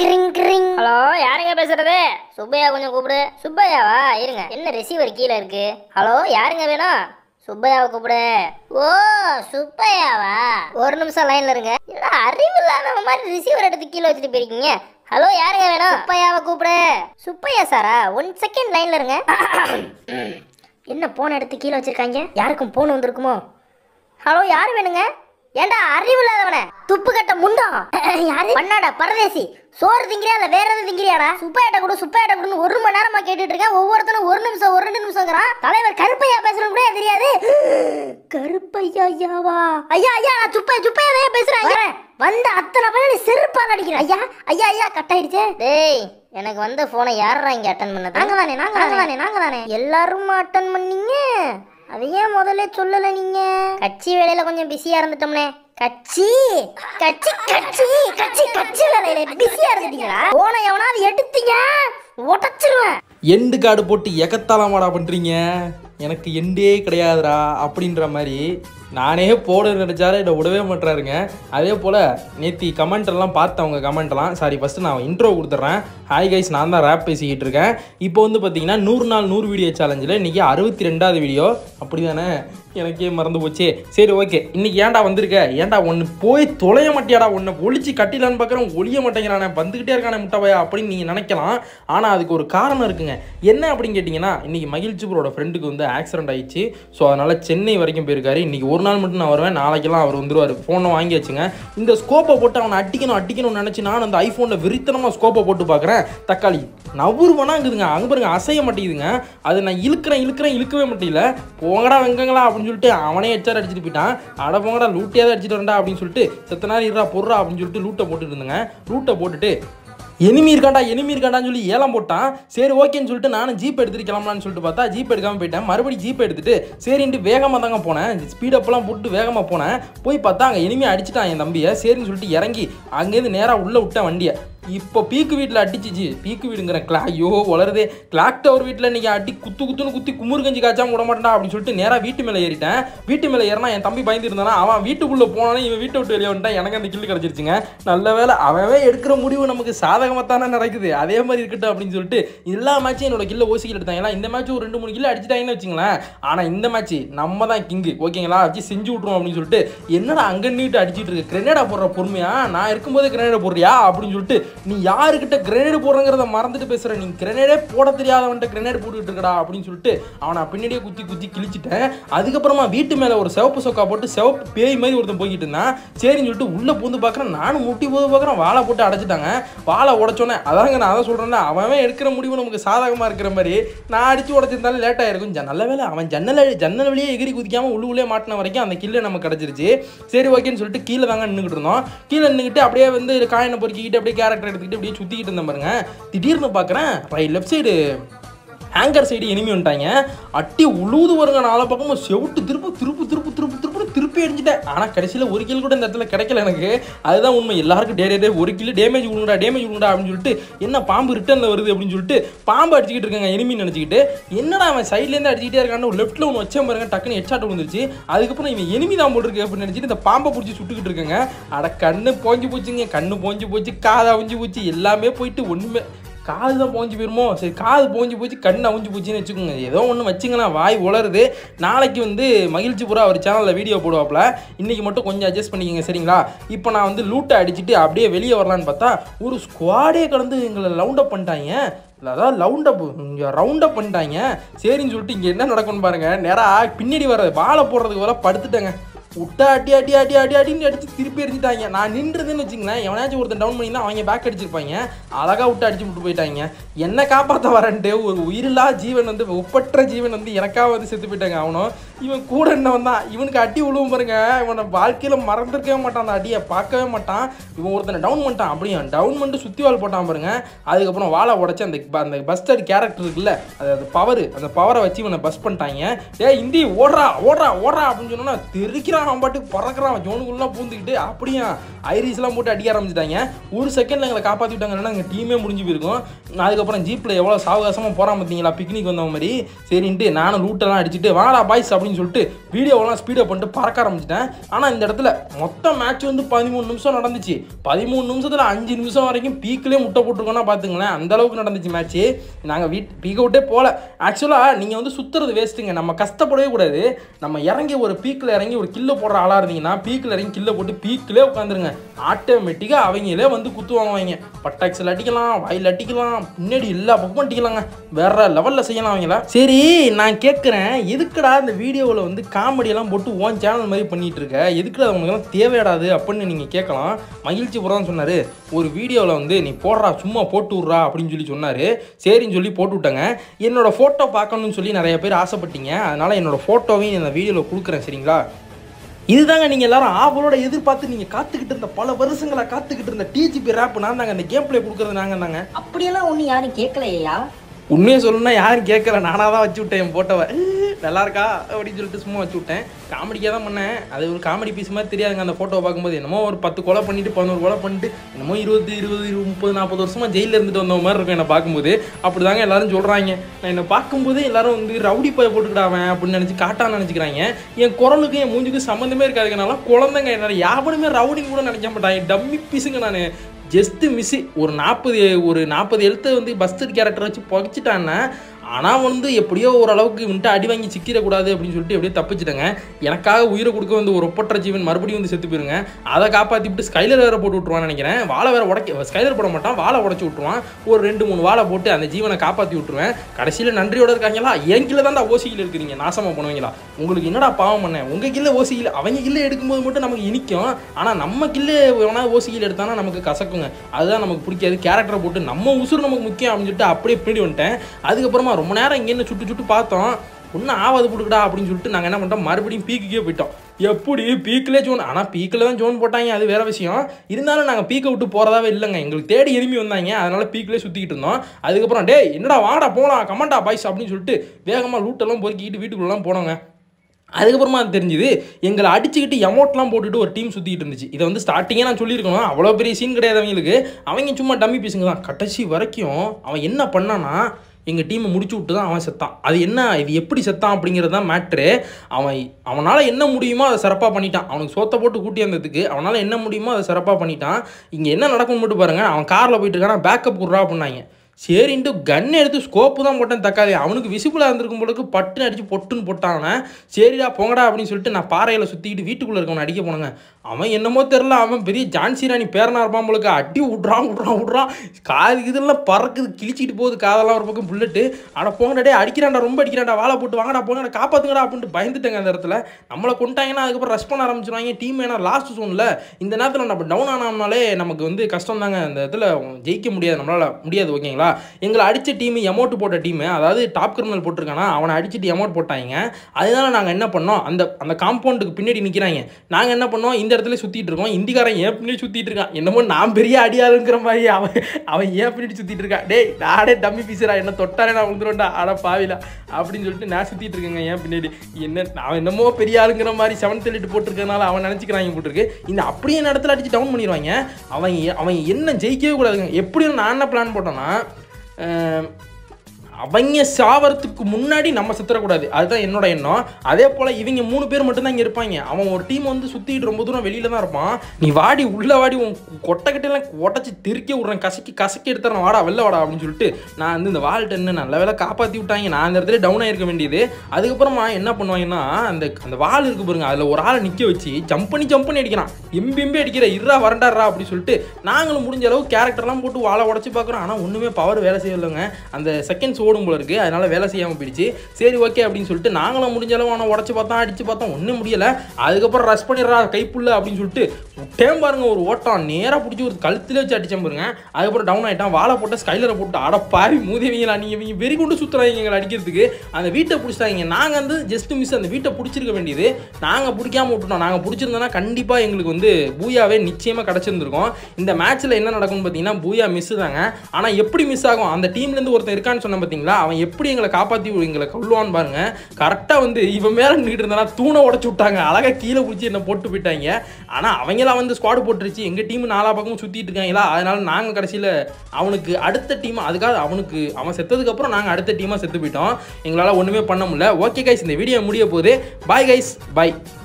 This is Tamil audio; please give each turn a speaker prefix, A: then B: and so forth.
A: கிரிங் கிரிங்
B: ஹலோ யாருங்க பேசுறது சுப்பையா கொஞ்சம் கூப்பிடு சுப்பையாவா இருங்க என்ன ரிசீவர் கீழே இருக்கு ஹலோ யாருங்க வேணும் சுப்பையாவை கூப்பிடு ஓ சுப்பையாவா ஒரு நிமிஷம் லைன்ல இருங்க இல்ல அறிவு இல்லாத மாதிரி ரிசீவர் எடுத்து கீழே வச்சுட்டு போயிருக்கீங்க ஹலோ யாருங்க வேணும் சுப்பையாவை கூப்பிடு சுப்பையா சாரா ஒன் செகண்ட் லைன்ல இருங்க என்ன போன் எடுத்து கீழே வச்சிருக்காங்க யாருக்கும் போன் வந்திருக்குமோ ஹலோ யார் வேணுங்க ஏண்டா அறிவு இல்லாதவன துப்பு கட்ட முண்டம் யாரு பண்ணாடா பரதேசி சோறு திங்கிறியா இல்ல வேற எதுவும் திங்கிறியாடா சுப்பையாட்ட கூட சுப்பையாட்ட கூட ஒரு மணி நேரமா கேட்டுட்டு இருக்கேன் ஒவ்வொருத்தனும் ஒரு நிமிஷம் ஒரு ரெண்டு நிமிஷம்ங்கிறான் தலைவர் கருப்பையா பேசுறது கூட தெரியாது கருப்பையா ஐயாவா ஐயா ஐயா நான் சுப்பையா சுப்பையாவே பேசுறேன் ஐயா. வந்த அத்தனை பேர் செருப்பால் அடிக்கிறேன் ஐயா ஐயா ஐயா கட் ஆயிடுச்சு டேய் எனக்கு வந்த போனை யாரா இங்க அட்டன் பண்ணது நாங்க தானே நாங்க தானே நாங்க தானே எல்லாரும் அட்டன் பண்ணீங்க அது ஏன் முதல்ல சொல்லல நீங்க கட்சி வேலையில கொஞ்சம் பிஸியா இருந்துட்டோம்னே கட்சி கட்சி கட்சி கட்சி கட்சி வேலையில பிஸியா இருந்துட்டீங்களா போன எவனாவது எடுத்தீங்க உடச்சிருவேன்
C: எண்டு கார்டு போட்டு எகத்தாளமாடா பண்ணுறீங்க எனக்கு எண்டே கிடையாதுடா அப்படின்ற மாதிரி நானே போட நினச்சாலே என்னை விடவே மாட்டாருங்க அதே போல் நேத்தி கமெண்ட் எல்லாம் பார்த்தேன் அவங்க கமெண்ட் எல்லாம் சாரி ஃபஸ்ட்டு நான் இன்ட்ரோ கொடுத்துட்றேன் ஹாய் கைஸ் நான் தான் ரேப் பேசிக்கிட்டு இருக்கேன் இப்போ வந்து பார்த்தீங்கன்னா நூறு நாள் நூறு வீடியோ சேலஞ்சில் இன்றைக்கி அறுபத்தி ரெண்டாவது வீடியோ அப்படி தானே எனக்கே மறந்து போச்சே சரி ஓகே இன்னைக்கு ஏன்டா வந்திருக்க ஏன்டா ஒன்று போய் தொலைய மாட்டியாடா உன்னை ஒளிச்சு கட்டிலான்னு பார்க்குறேன் ஒளிய மாட்டேங்கிறானே வந்துக்கிட்டே இருக்கானே முட்டைவாயா அப்படின்னு நீங்கள் நினைக்கலாம் ஆனால் அதுக்கு ஒரு காரணம் இருக்குங்க என்ன அப்படின்னு கேட்டிங்கன்னா இன்னைக்கு மகிழ்ச்சி ப்ரோட ஃப்ரெண்டுக்கு வந்து ஆக்சிடென்ட் ஆயிடுச்சு ஸோ அதனால் சென்னை வரைக்கும் போயிருக்காரு இன்னைக்கு ஒரு நாள் மட்டும் நான் வருவேன் நாளைக்கெல்லாம் அவர் வந்துருவார் ஃபோனை வாங்கி வச்சுங்க இந்த ஸ்கோப்பை போட்டு அவனை அடிக்கணும் அடிக்கணும்னு நினச்சி நான் அந்த ஐஃபோனில் விரித்தனமாக ஸ்கோப்பை போட்டு பார்க்குறேன் தக்காளி நவுருவனா இருக்குதுங்க அங்கே பாருங்க அசைய மாட்டேங்குதுங்க அது நான் இழுக்கிறேன் இழுக்கிறேன் இழுக்கவே மாட்டேங்கல போங்கடா வெங்கங்களா அப்படின்னு சொல்லிட்டு அவனே எச்சார் அடிச்சுட்டு போயிட்டான் அட போங்கடா லூட்டியாக தான் அடிச்சுட்டு வரண்டா அப்படின்னு சொல்லிட்டு செத்த நேரம் இருடா பொருடா அப்படின்னு சொல்லிட்டு லூட்டை போட்டுட்டு இருந்தேங்க லூட்டை போட்டுட்டு எனிமி இருக்காண்டா எனிமி இருக்காண்டான்னு சொல்லி ஏலம் போட்டான் சரி ஓகேன்னு சொல்லிட்டு நானும் ஜீப் எடுத்துட்டு கிளம்பலான்னு சொல்லிட்டு பார்த்தா ஜீப் எடுக்காம போயிட்டேன் மறுபடியும் ஜீப் எடுத்துட்டு சரின்ட்டு வேகமாக தாங்க போனேன் ஸ்பீடப்லாம் போட்டு வேகமாக போனேன் போய் பார்த்தா அங்கே எனிமி அடிச்சிட்டான் என் தம்பியை சரின்னு சொல்லிட்டு இறங்கி அங்கேருந்து நேராக உள்ளே விட்டேன் வண்டியை இப்போ பீக்கு வீட்டில் அடிச்சிச்சு பீக்கு வீடுங்கிற கிளா ஐயோ வளருதே கிளாக் டவர் வீட்டில் இன்னைக்கு அடி குத்து குத்துன்னு குத்தி குமுறு கஞ்சி காய்ச்சாம விட மாட்டேன்டா அப்படின்னு சொல்லிட்டு நேராக வீட்டு மேலே ஏறிட்டேன் வீட்டு மேலே ஏறினா என் தம்பி பயந்து இருந்தானா அவன் வீட்டுக்குள்ளே போனானே இவன் வீட்டை விட்டு வெளியே வந்துட்டான் எனக்கு அந்த கில்லு கிடச்சிருச்சுங்க நல்ல வேலை அவன் எடுக்கிற முடிவு நமக்கு சாதகமாக தானே நடக்குது அதே மாதிரி இருக்கட்டும் அப்படின்னு சொல்லிட்டு எல்லா மேட்சும் என்னோட கில்ல ஓசிக்கிட்டு எடுத்தாங்க ஏன்னா இந்த மேட்ச் ஒரு ரெண்டு மூணு கிலோ அடிச்சிட்டாங்கன்னு வச்சுங்களேன் ஆனால் இந்த மேட்ச் நம்ம தான் கிங்கு ஓகேங்களா வச்சு செஞ்சு விட்ருவோம் அப்படின்னு சொல்லிட்டு என்னடா அங்கே நீட்டு அடிச்சிட்டு இருக்கு கிரெனேடா போடுற பொறுமையா நான் இருக்கும்போது கிரெனேடா போடுறியா அப்படின்னு சொல்லிட்டு நீ யாருக்கிட்ட கிரெனேடு போடுறங்கிறத மறந்துட்டு பேசுற நீ கிரெனேடே போட தெரியாதவன்ட்ட கிரெனேடு போட்டுக்கிட்டு இருக்கடா அப்படின்னு சொல்லிட்டு அவனை பின்னாடியே குத்தி குத்தி கிழிச்சிட்டேன் அதுக்கப்புறமா வீட்டு மேலே ஒரு சிவப்பு சொக்கா போட்டு சிவப்பு பேய் மாதிரி ஒருத்தன் போய்கிட்டு இருந்தான் சரின்னு சொல்லிட்டு உள்ளே பூந்து பார்க்குறேன் நானும் முட்டி போது பார்க்குறேன் வாழை போட்டு அடைச்சிட்டாங்க வாழை உடச்சோன்னே அதாங்க நான் அதை சொல்கிறேன்ல அவன் எடுக்கிற முடிவு நமக்கு சாதகமாக இருக்கிற மாதிரி நான் அடித்து உடச்சிருந்தாலும் லேட் ஆயிருக்கும் ஜ- நல்ல வேலை அவன் ஜன்னல ஜன்னல் வழியே எகிரி குதிக்காமல் உள்ளுக்குள்ளே மாட்டின வரைக்கும் அந்த கில்லு நமக்கு கிடச்சிருச்சு சரி ஓகேன்னு சொல்லிட்டு கீழே தாங்க நின்றுக்கிட்டு இருந்தோம் கீழே நின்றுக்கிட்டு அப்படியே வந்து காயினை பொறுக்கிக்கிட்டு அப்படியே கேரக்டர் எடுத்துக்கிட்டு அப்படியே சுற்றிக்கிட்டு இருந்தேன் பாருங்க திடீர்னு பார்க்குறேன் right left side hangar side enemy வந்துட்டாங்க அட்டி உழுவுது வருங்க நாலா பக்கமும் செவுட்டு திருப்பு திருப்பு திருப்பு திருப்பு திருப்பு திருப்பி அடிச்சிட்டேன் ஆனால் கடைசியில் ஒரு கில் கூட இந்த இடத்துல கிடைக்கல எனக்கு அதுதான் உண்மை எல்லாருக்கும் டே டே, டே ஒரு கிலோ டேமேஜ் விழுங்கடா டேமேஜ் விழுங்கடா அப்படின்னு சொல்லிட்டு என்ன பாம்பு ரிட்டர்னில் வருது அப்படின்னு சொல்லிட்டு பாம்பு அடிச்சுக்கிட்டு இருக்காங்க எனிமி நினச்சிக்கிட்டு என்னடா அவன் சைட்லேருந்து அடிச்சுக்கிட்டே இருக்கான்னு லெஃப்ட்டில் ஒன்று வச்சேன் பாருங்க டக்குன்னு ஹெட்ஷாட் விழுந்துருச்சு அதுக்கப்புறம் இவன் எனிமி தான் போட்டுருக்கு அப்படின்னு நினச்சிட்டு இந்த பாம்பை பிடிச்சி சுட்டுக்கிட்டு இருக்காங்க அட கண்ணு போஞ்சு போச்சுங்க கண்ணு போஞ்சு போச்சு காது அவிஞ்சு போச்சு எல்லாமே போயிட்டு ஒன்றுமே காது தான் போஞ்சு போயிருமோ சரி காது போஞ்சு போச்சு கண் அவிஞ்சு போச்சுன்னு வச்சுக்கோங்க ஏதோ ஒன்று வச்சுங்களேன் வாய் உளருது நாளைக்கு வந்து மகிழ்ச்சி பூரா அவர் சேனலில் வீடியோ போடுவாப்புல இன்றைக்கி மட்டும் கொஞ்சம் அட்ஜஸ்ட் பண்ணிக்கங்க சரிங்களா இப்போ நான் வந்து லூட்டை அடிச்சுட்டு அப்படியே வெளியே வரலான்னு பார்த்தா ஒரு ஸ்குவாடே கடந்து எங்களை லவுண்ட் அப் பண்ணிட்டாங்க இல்ல, அதாவது லவுண்ட் அப் இங்கே ரவுண்ட் அப் பண்ணிட்டாங்க சரின்னு சொல்லிட்டு இங்கே என்ன நடக்கும்னு பாருங்க நேராக பின்னாடி வர வாழை போடுறதுக்கு வர படுத்துட்டேங்க விட்டா அடி அடி அடி அடி அடின்னு அடிச்சு திருப்பி எரிஞ்சிட்டாங்க நான் நின்றுதுன்னு வச்சுங்களேன் எவனாச்சும் ஒருத்தன் டவுன் பண்ணியிருந்தா அவங்க பேக் அடிச்சிருப்பாங்க அழகா விட்டு அடிச்சு விட்டு போயிட்டாங்க என்ன காப்பாற்ற வரேன்ட்டு ஒரு உயிரில்லா ஜீவன் வந்து ஒப்பற்ற ஜீவன் வந்து எனக்காக வந்து செத்து போயிட்டாங்க அவனும் இவன் கூட என்னவன் தான் இவனுக்கு அடி விழுவும் பாருங்க இவனை வாழ்க்கையில மறந்துருக்கவே மாட்டான் அந்த அடியை பார்க்கவே மாட்டான் இவன் ஒருத்தனை டவுன் பண்ணிட்டான் அப்படியே டவுன் பண்ணிட்டு சுத்தி வால் போட்டான் பாருங்க அதுக்கப்புறம் வாழை உடச்சி அந்த ப- அந்த பஸ்டர் கேரக்டர் இருக்குல்ல அது அது பவர் அந்த பவரை வச்சு இவனை பஸ் பண்ணிட்டாங்க டேய் இந்தி ஓடுறா ஓடுறா ஓடுறா அப்படின்னு சொன்னா தெரிக்கிறான் அவன் பாட்டுக்கு பறக்கிறான் ஜோனுக்குள்ளலாம் பூந்துக்கிட்டு அப்படியே ஐரிஸ்லாம் போட்டு அடிக்க ஆரம்பிச்சிட்டாங்க ஒரு செகண்ட்ல எங்களை காப்பாற்றி விட்டாங்கன்னா எங்கள் டீமே முடிஞ்சு போயிருக்கும் அதுக்கப்புறம் ஜீப்பில் எவ்வளோ சாவகாசமாக போகிறான் பார்த்தீங்களா பிக்னிக் வந்த மாதிரி சரின்ட்டு நானும் லூட்டெல்லாம் அடிச்சுட்டு வாடா பாய்ஸ் அப்படின்னு அப்படின்னு சொல்லிட்டு வீடியோவெல்லாம் ஸ்பீடப் பண்ணிட்டு பறக்க ஆரம்பிச்சிட்டேன் ஆனால் இந்த இடத்துல மொத்த மேட்ச் வந்து பதிமூணு நிமிஷம் நடந்துச்சு பதிமூணு நிமிஷத்தில் அஞ்சு நிமிஷம் வரைக்கும் பீக்கிலே முட்டை போட்டிருக்கோன்னா பார்த்துங்களேன் அந்த அளவுக்கு நடந்துச்சு மேட்ச்சு நாங்கள் வீட் பீக்க விட்டே போகல ஆக்சுவலாக நீங்கள் வந்து சுற்றுறது வேஸ்ட்டுங்க நம்ம கஷ்டப்படவே கூடாது நம்ம இறங்கி ஒரு பீக்கில் இறங்கி ஒரு கில்ல போடுற ஆளாக இருந்தீங்கன்னா பீக்கில் இறங்கி கில்ல போட்டு பீக்கிலே உட்காந்துருங்க ஆட்டோமேட்டிக்காக அவங்களே வந்து குத்து வாங்குவாங்க பட்டாக்ஸில் அடிக்கலாம் வாயில் அடிக்கலாம் பின்னாடி எல்லா பக்கமும் அடிக்கலாங்க வேற லெவலில் செய்யலாம் அவங்கள சரி நான் கேட்குறேன் எதுக்குடா இந்த வீடியோவில் வந்து காமெடியெல்லாம் போட்டு ஓன் சேனல் மாதிரி பண்ணிட்டு இருக்க எதுக்குடா உங்களுக்குலாம் தேவையாடாது அப்படின்னு நீங்கள் கேட்கலாம் மகிழ்ச்சி புறம் சொன்னார் ஒரு வீடியோவில் வந்து நீ போடுறா சும்மா போட்டு விட்றா அப்படின்னு சொல்லி சொன்னார் சரின்னு சொல்லி போட்டு விட்டேங்க என்னோட ஃபோட்டோ பார்க்கணும்னு சொல்லி நிறைய பேர் ஆசைப்பட்டீங்க அதனால் என்னோட ஃபோட்டோவையும் இந்த வீடியோவில் கொடுக்குறேன் சரிங்களா இதுதாங்க நீங்கள் எல்லாரும் ஆவலோட எதிர்பார்த்து நீங்கள் காத்துக்கிட்டு இருந்த பல வருஷங்களா காத்துக்கிட்டு இருந்த டிஜிபி ரேப் நான் தாங்க இந்த கேம் பிளே கொடுக்குறது நாங்க தாங்க
A: அப்படியெல்லாம் ஒன்றும் யாரும் கேட்கலையா
C: உண்மையை சொல்லணும்னா யாரும் கேட்கல நானாக தான் வச்சு விட்டேன் என் போட்டோவை நல்லா இருக்கா அப்படின்னு சொல்லிட்டு சும்மா வச்சு விட்டேன் காமெடிக்காக தான் பண்ணேன் அது ஒரு காமெடி பீஸ் மாதிரி தெரியாதுங்க அந்த ஃபோட்டோவை பார்க்கும்போது என்னமோ ஒரு பத்து கொலை பண்ணிட்டு பதினோரு கொலை பண்ணிட்டு என்னமோ இருபது இருபது இரு- முப்பது நாற்பது வருஷமா ஜெயிலில் இருந்துட்டு வந்த மாதிரி இருக்கும் என்னை பார்க்கும்போது அப்படி தாங்க எல்லாரும் சொல்கிறாங்க நான் என்னை பார்க்கும்போது எல்லாரும் வந்து ரவுடி பய போட்டுக்கிடாவன் அப்படின்னு நினச்சி காட்டான்னு நினச்சிக்கிறாங்க என் குரலுக்கும் என் மூஞ்சுக்கும் சம்மந்தமே இருக்காதுங்கனால குழந்தைங்க என்ன யாருமே ரவுடிங் கூட நினைக்க மாட்டாங்க டம்மி பீஸுங்க நான் ஜஸ்ட்டு மிஸ்ஸு ஒரு நாற்பது ஒரு நாற்பது எழுத்து வந்து பஸ்டர் கேரக்டர் வச்சு புகைச்சிட்டான்னா ஆனால் வந்து எப்படியோ ஓரளவுக்கு வந்துட்டு அடி வாங்கி சிக்கிடக்கூடாது அப்படின்னு சொல்லிட்டு எப்படியோ தப்பிச்சிட்டேங்க எனக்காக உயிரை கொடுக்க வந்து ஒரு ஒப்பற்ற ஜீவன் மறுபடியும் வந்து செத்து போயிருங்க அதை காப்பாற்றி விட்டு ஸ்கைலர் வேற போட்டு விட்ருவான்னு நினைக்கிறேன் வாழை வேற உடைக்க ஸ்கைலர் போட மாட்டான் வாழை உடச்சி விட்ருவான் ஒரு ரெண்டு மூணு வாழை போட்டு அந்த ஜீவனை காப்பாற்றி விட்ருவேன் கடைசியில் நன்றியோட இருக்காங்களா என் கீழே தான் ஓசியில் இருக்கிறீங்க நாசமாக பண்ணுவீங்களா உங்களுக்கு என்னடா பாவம் பண்ணேன் உங்கள் கீழே ஓசியில் அவங்க கீழே எடுக்கும்போது மட்டும் நமக்கு இனிக்கும் ஆனால் நம்ம கீழே வேணா ஓசியில் எடுத்தானா நமக்கு கசக்குங்க அதுதான் நமக்கு பிடிக்காது கேரக்டரை போட்டு நம்ம உசுறு நமக்கு முக்கியம் அப்படின்னு சொல்லிட்டு அப்படியே பின்னாடி வந்துட்டேன் அதுக்கப்புறமா ரொம்ப நேரம் இங்கேருந்து சுட்டு சுட்டு பார்த்தோம் ஒன்றும் ஆவாது போட்டுக்கடா அப்படின்னு சொல்லிட்டு நாங்கள் என்ன பண்ணிட்டோம் மறுபடியும் பீக்குக்கே போயிட்டோம் எப்படி பீக்கிலே ஜோன் ஆனால் பீக்கில் தான் ஜோன் போட்டாங்க அது வேற விஷயம் இருந்தாலும் நாங்கள் பீக்கை விட்டு போகிறதாவே இல்லைங்க எங்களுக்கு தேடி எருமி வந்தாங்க அதனால பீக்கிலே சுற்றிக்கிட்டு இருந்தோம் அதுக்கப்புறம் டேய் என்னடா வாடா போகலாம் கமாண்டா பாய்ஸ் அப்படின்னு சொல்லிட்டு வேகமாக லூட்டெல்லாம் பொறுக்கிட்டு வீட்டுக்குள்ளலாம் போனோங்க அதுக்கப்புறமா அது தெரிஞ்சுது எங்களை அடிச்சுக்கிட்டு எமௌண்ட்லாம் போட்டுட்டு ஒரு டீம் சுற்றிட்டு இருந்துச்சு இதை வந்து ஸ்டார்டிங்கே நான் சொல்லியிருக்கணும் அவ்வளோ பெரிய சீன் கிடையாது அவங்களுக்கு அவங்க சும்மா டம்மி பீஸுங்க தான் கடைசி வரைக்கும் அவன் என்ன பண்ணானா எங்கள் டீமை முடிச்சு விட்டு தான் அவன் செத்தான் அது என்ன இது எப்படி செத்தான் அப்படிங்கிறது தான் மேட்ரு அவன் அவனால் என்ன முடியுமோ அதை சிறப்பாக பண்ணிட்டான் அவனுக்கு சோத்தை போட்டு கூட்டி வந்ததுக்கு அவனால் என்ன முடியுமோ அதை சிறப்பாக பண்ணிட்டான் இங்கே என்ன நடக்கும்னு மட்டும் பாருங்கள் அவன் காரில் போயிட்டு இருக்கான் பேக்கப் கொடுறா அப்படின்னாங்க சரின்ட்டு கன் எடுத்து ஸ்கோப்பு தான் போட்டேன் தக்காளி அவனுக்கு விசிபிளாக இருந்திருக்கும் பொழுது பட்டுன்னு அடிச்சு பொட்டுன்னு போட்டான் சரிடா போங்கடா அப்படின்னு சொல்லிட்டு நான் பாறையில் சுற்றிக்கிட்டு வீட்டுக்குள்ளே இருக்கவனை அடிக்க போனேங்க அவன் என்னமோ தெரில அவன் பெரிய ஜான்சி ராணி பேரனா இருப்பான் போலுக்கு அடி விட்றான் விட்றான் விட்றான் காது இதெல்லாம் பறக்குது கிழிச்சிட்டு போகுது காதெல்லாம் ஒரு பக்கம் புல்லட்டு ஆனால் போங்கடா டே அடிக்கிறான்டா ரொம்ப அடிக்கிறான்டா வாழை போட்டு வாங்கடா போங்கடா காப்பாத்துங்கடா அப்படின்ட்டு பயந்துட்டேங்க அந்த இடத்துல நம்மளை கொண்டாங்கன்னா அதுக்கப்புறம் ரஷ் பண்ண ஆரம்பிச்சிருவாங்க டீம் ஏன்னா லாஸ்ட் சோனில் இந்த நேரத்தில் நம்ம டவுன் ஆனோம்னாலே நமக்கு வந்து கஷ்டம் தாங்க அந்த இதில் ஜெயிக்க முடியாது நம்மளால் முடியாது ஓகேங்களா எங்களை அடித்த டீம் எமௌண்ட் போட்ட டீமு அதாவது டாப் கிரிமினல் போட்டிருக்கானா அவனை அடிச்சுட்டு எமௌண்ட் போட்டாங்க அதனால நாங்கள் என்ன பண்ணோம் அந்த அந்த காம்பவுண்டுக்கு பின்னாடி நிற்கிறாங்க நாங்கள் என்ன பண்ணோம் இந்த இடத்துல சுற்றிட்டு இருக்கோம் இந்திக்காரன் ஏன் பின்னாடி சுற்றிட்டு இருக்கான் என்னமோ நான் பெரிய அடியாளுங்கிற மாதிரி அவன் அவன் ஏன் பின்னாடி சுற்றிட்டு இருக்கான் டேய் நானே டம்மி பீசுறா என்ன தொட்டாரே நான் வந்துடும்டா அட பாவிலா அப்படின்னு சொல்லிட்டு நான் சுற்றிட்டு இருக்கேங்க ஏன் பின்னாடி என்ன அவன் என்னமோ பெரிய ஆளுங்கிற மாதிரி செவன்த் எலிட் போட்டிருக்கனால அவன் நினச்சிக்கிறாங்க போட்டிருக்கு இந்த அப்படியே இந்த இடத்துல அடிச்சு டவுன் பண்ணிடுவாங்க அவன் அவன் என்ன ஜெயிக்கவே கூடாதுங்க எப்படியும் நான் என்ன பிளான் போட்டேன்னா அஹ், அவங்க சாவறதுக்கு முன்னாடி நம்ம சுத்தரக்கூடாது அதுதான் என்னோட எண்ணம் அதே போல் இவங்க மூணு பேர் மட்டும்தான் இங்கே இருப்பாங்க அவன் ஒரு டீம் வந்து சுற்றிட்டு ரொம்ப தூரம் வெளியில தான் இருப்பான் நீ வாடி உள்ள வாடி உன் கொட்டைக்கட்டையெல்லாம் உடச்சி திருக்கி விட்றேன் கசக்கி கசக்கி எடுத்துறேன் வாடா வெளில வாடா அப்படின்னு சொல்லிட்டு நான் வந்து இந்த வால் டென்னு நல்ல வேலை காப்பாற்றி விட்டாங்க நான் அந்த இடத்துல டவுன் ஆயிருக்க வேண்டியது அதுக்கப்புறமா என்ன பண்ணுவாங்கன்னா அந்த அந்த வால் இருக்கு பாருங்க அதில் ஒரு ஆளை நிற்க வச்சு ஜம்ப் பண்ணி ஜம்ப் பண்ணி அடிக்கிறான் எம்பி எம்பி அடிக்கிற இருறா வரண்டாடுறா அப்படி சொல்லிட்டு நாங்களும் முடிஞ்ச அளவு கேரக்டர்லாம் போட்டு வாழை உடச்சி பார்க்குறோம் ஆனால் ஒன்றுமே பவர் வேலை செய்யலைங்க அந்த செகண்ட்ஸ் ஓடும் போல இருக்கு அதனால வேலை செய்யாமல் போயிடுச்சு சரி ஓகே அப்படின்னு சொல்லிட்டு நாங்களும் முடிஞ்ச அளவு அவனை உடச்சி பார்த்தோம் அடிச்சு பார்த்தோம் ஒன்றும் முடியல அதுக்கப்புறம் ரஷ் பண்ணிடுறா கைப்புள்ள அப்படின்னு சொல்லிட்டு விட்டேன் பாருங்க ஒரு ஓட்டம் நேராக பிடிச்சி ஒரு கழுத்துல வச்சு அடிச்சேன் பாருங்க அதுக்கப்புறம் டவுன் ஆயிட்டான் வாழை போட்டு ஸ்கைலரை போட்டு அட பாவி மூதேவிங்களா நீங்க இவங்க வெறி கொண்டு சுத்துறாங்க எங்களை அடிக்கிறதுக்கு அந்த வீட்டை பிடிச்சிட்டாங்க நாங்கள் வந்து ஜஸ்ட் மிஸ் அந்த வீட்டை பிடிச்சிருக்க வேண்டியது நாங்கள் பிடிக்காம விட்டுட்டோம் நாங்கள் பிடிச்சிருந்தோம்னா கண்டிப்பாக எங்களுக்கு வந்து பூயாவே நிச்சயமாக கிடச்சிருந்துருக்கும் இந்த மேட்ச்சில் என்ன நடக்கும்னு பார்த்தீங்கன்னா பூயா மிஸ் தாங்க ஆனால் எப்படி மிஸ் ஆகும் அந்த டீம்லேருந்து ஒருத்தன் இருக்கான்னு சொன்ன பார்த்தீங்களா அவன் எப்படி எங்களை காப்பாற்றி எங்களை கொள்ளுவான்னு பாருங்க கரெக்டாக வந்து இவன் மேலே நின்றுட்டு இருந்தானா தூணை உடச்சு விட்டாங்க அழகாக கீழே பிடிச்சி என்ன போட்டு போயிட்டாங்க ஆனால் அவங்களாம் வந்து ஸ்குவாடு போட்டுருச்சு எங்கள் டீம் நாலா பக்கமும் சுற்றிட்டு இருக்காங்களா அதனால நாங்கள் கடைசியில் அவனுக்கு அடுத்த டீம் அதுக்காக அவனுக்கு அவன் செத்ததுக்கப்புறம் நாங்கள் அடுத்த டீமாக செத்து போயிட்டோம் எங்களால் ஒன்றுமே பண்ண முடியல ஓகே கைஸ் இந்த வீடியோ முடிய போகுது பாய் கைஸ் பாய்